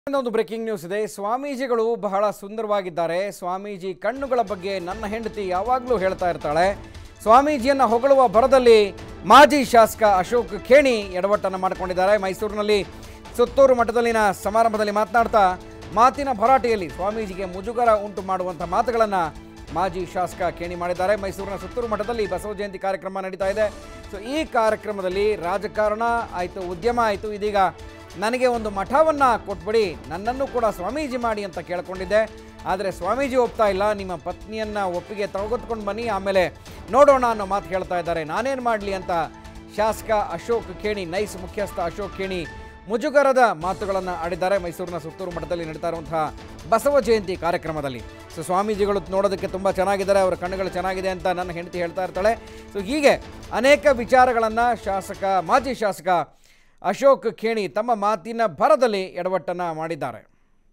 ಒಂದು breaking news ಇದೆ ಸ್ವಾಮೀಜಿಗಳು ಬಹಳ ಸುಂದರವಾಗಿದ್ದಾರೆ ಸ್ವಾಮೀಜಿ ಕಣ್ಣುಗಳ ಬಗ್ಗೆ ನನ್ನ ಹೆಂಡತಿ ಯಾವಾಗಲೂ ಹೇಳ್ತಾ ಇರ್ತಾಳೆ ಸ್ವಾಮೀಜಿಯನ್ನು ಹೊಗಳುವ ಭರದಲ್ಲಿ ಮಾಜಿ ಶಾಸಕ ಅಶೋಕ್ ಖೇಣಿ ಎಡವಟ್ಟನ್ನು ಮಾಡಿಕೊಂಡಿದ್ದಾರೆ ಮೈಸೂರಿನಲ್ಲಿ ಸುತ್ತೂರು ಮಠದಲ್ಲಿನ ಸಮಾರಂಭದಲ್ಲಿ ಮಾತನಾಡ್ತಾ ಮಾತಿನ ಭರಾಟೆಯಲ್ಲಿ ಸ್ವಾಮೀಜಿಗೆ ಮುಜುಗರ ಉಂಟು ಮಾಡುವಂಥ ಮಾತುಗಳನ್ನು ಮಾಜಿ ಶಾಸಕ ಖೇಣಿ ಮಾಡಿದ್ದಾರೆ ಮೈಸೂರಿನ ಸುತ್ತೂರು ಮಠದಲ್ಲಿ ಬಸವ ಜಯಂತಿ ಕಾರ್ಯಕ್ರಮ ನಡೀತಾ ಇದೆ ಸೊ ಈ ಕಾರ್ಯಕ್ರಮದಲ್ಲಿ ರಾಜಕಾರಣ ಆಯಿತು ಉದ್ಯಮ ಆಯಿತು ಇದೀಗ ನನಗೆ ಒಂದು ಮಠವನ್ನು ಕೊಟ್ಬಿಡಿ ನನ್ನನ್ನು ಕೂಡ ಸ್ವಾಮೀಜಿ ಮಾಡಿ ಅಂತ ಕೇಳ್ಕೊಂಡಿದ್ದೆ ಆದರೆ ಸ್ವಾಮೀಜಿ ಒಪ್ತಾ ಇಲ್ಲ ನಿಮ್ಮ ಪತ್ನಿಯನ್ನು ಒಪ್ಪಿಗೆ ತೆಗೆದುಕೊಂಡು ಬನ್ನಿ ಆಮೇಲೆ ನೋಡೋಣ ಅನ್ನೋ ಮಾತು ಹೇಳ್ತಾ ಇದ್ದಾರೆ ನಾನೇನು ಮಾಡಲಿ ಅಂತ ಶಾಸಕ ಅಶೋಕ್ ಖೇಣಿ ನೈಸ್ ಮುಖ್ಯಸ್ಥ ಅಶೋಕ್ ಖೇಣಿ ಮುಜುಗರದ ಮಾತುಗಳನ್ನು ಆಡಿದ್ದಾರೆ ಮೈಸೂರಿನ ಸುತ್ತೂರು ಮಠದಲ್ಲಿ ನಡೀತಾ ಇರುವಂತಹ ಬಸವ ಜಯಂತಿ ಕಾರ್ಯಕ್ರಮದಲ್ಲಿ ಸೊ ಸ್ವಾಮೀಜಿಗಳು ನೋಡೋದಕ್ಕೆ ತುಂಬ ಚೆನ್ನಾಗಿದ್ದಾರೆ ಅವರ ಕಣ್ಣುಗಳು ಚೆನ್ನಾಗಿದೆ ಅಂತ ನನ್ನ ಹೆಂಡತಿ ಹೇಳ್ತಾ ಇರ್ತಾಳೆ ಸೊ ಹೀಗೆ ಅನೇಕ ವಿಚಾರಗಳನ್ನು ಶಾಸಕ ಮಾಜಿ ಶಾಸಕ ಅಶೋಕ್ ಖೇಣಿ ತಮ್ಮ ಮಾತಿನ ಭರದಲ್ಲಿ ಎಡವಟ್ಟನ್ನು ಮಾಡಿದ್ದಾರೆ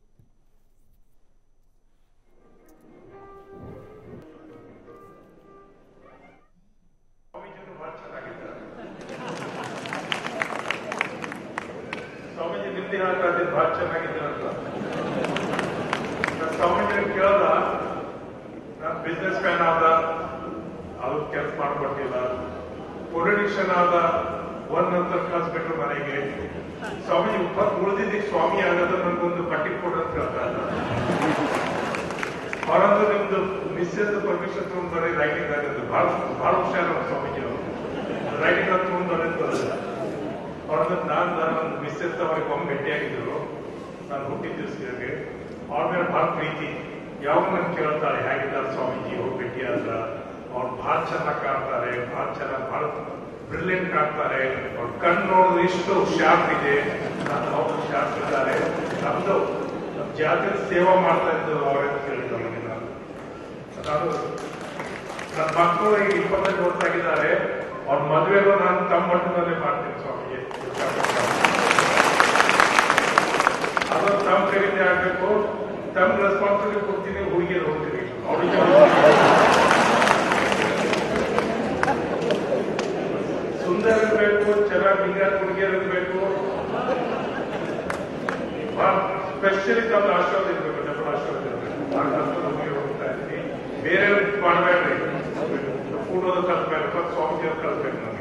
ಸ್ವಾಮೀಜಿ ನಿಮ್ದು ಹೇಳಕ್ಕಾದ್ರೆ ಬಹಳ ಚೆನ್ನಾಗಿದ್ದೀರಂತ ನಾನು ಸ್ವಾಮೀಜಿ ಕೇಳದ ನಾನು ಬಿಸ್ನೆಸ್ ಮ್ಯಾನ್ ಆದ ಅದು ಕೆಲಸ ಮಾಡ್ಕೊಟ್ಟಿಲ್ಲ ಪೊಲಿಟಿಷಿಯನ್ ಆದ ಒಂದ್ ನಂತರ ಕಳ್ಸ್ಬಿಟ್ರು ಮನೆಗೆ ಸ್ವಾಮೀಜಿ ಉಪ ಉಳಿದಿದ್ದಕ್ಕೆ ಸ್ವಾಮಿ ಆಗೋದು ನನ್ಗೊಂದು ಪಟ್ಟಿ ಕೊಡು ಅಂತ ಹೇಳ್ತಾ ಇದ್ದ ಅವರಂದ್ರೆ ನಿಮ್ದು ಮಿಸ್ಸಸ್ ಪರ್ಮಿಷನ್ ತಗೊಂಡು ಬರೀ ರೈಟಿಂಗ್ ಆಗೋದು ಬಹಳ ಬಹಳ ಹುಷಾರ ಸ್ವಾಮೀಜಿ ಅವರು ರೈಟಿಂಗ್ ಅಂತ ತಗೊಂಡು ಬರೋದು ಅವ್ರದ್ದು ನಾನು ನನ್ನ ಮಿಸ್ಸಸ್ ಅವ್ರಿಗೆ ಒಮ್ಮೆ ಭೇಟಿಯಾಗಿದ್ರು ನಾನು ಹುಟ್ಟಿದ ದಿವಸಕ್ಕೆ ಅವ್ರ ಮೇಲೆ ಬಹಳ ಪ್ರೀತಿ ಯಾವಾಗ ನನ್ ಕೇಳ್ತಾರೆ ಹೇಗಿದ್ದಾರೆ ಸ್ವಾಮೀಜಿ ಅವ್ರು ಭೇಟಿ ಆದ್ರ ಅವ್ರು ಬಹಳ ಚೆನ್ನಾಗಿ ಕಾಣ್ತಾರೆ ಬಹಳ ಚೆನ್ನಾಗಿ ಬಹಳ ಬ್ರಿಲಿಯಂಟ್ ಕಾಣ್ತಾರೆ ಅವ್ರ ಕಣ್ಣು ನೋಡಿದ್ರೆ ಇಷ್ಟು ಶಾರ್ಪ್ ಇದೆ ನಾನು ಅವ್ರು ಶಾರ್ಪ್ ಇದ್ದಾರೆ ನಮ್ದು ನಮ್ ಜಾತಿ ಸೇವಾ ಮಾಡ್ತಾ ಇದ್ದು ಅವರೇ ಕೇಳಿದ್ರು ನನಗೆ ನಾನು ನಾನು ನನ್ನ ಮಕ್ಕಳು ಈಗ ಇಪ್ಪತ್ತೈದು ವರ್ಷ ಆಗಿದ್ದಾರೆ ಅವ್ರ ಮದುವೆಗೂ ನಾನು ತಮ್ಮ ಮಟ್ಟದಲ್ಲೇ ಮಾಡ್ತೀನಿ ಸ್ವಾಮಿಗೆ ಅದು ತಮ್ಮ ಕೈಲಿ ಆಗ್ಬೇಕು ತಮ್ಮ ರೆಸ್ಪಾನ್ಸಿಬಿಲಿಟಿ ಕೊಡ್ತೀನಿ ಹುಡುಗಿಯರು ಹೋಗ್ತೀನಿ ಅವರಿಗೆ ಸುಂದರ ಇರಬೇಕು ಚೆನ್ನಾಗಿ ಹಿಂಗಾರ ಹುಡುಗಿಯರು ಇರಬೇಕು ಸ್ಪೆಷಲಿ ತಮ್ಮ ಆಶೀರ್ವಾದ ಇರಬೇಕು ಡಬಲ್ ಆಶೀರ್ವಾದ ಇರಬೇಕು ಆ ಕಷ್ಟ ನಮಗೆ ಹೋಗ್ತಾ ಇದ್ದೀನಿ ಬೇರೆ ಮಾಡಬೇಡ್ರಿ ಫೋಟೋದ ಕಲ್ಸ್ಬೇಕು ಸ್ವಾಮೀಜಿ ಅವ್ರು ಕಲ್ಸ್ಬೇಕು ನಮಗೆ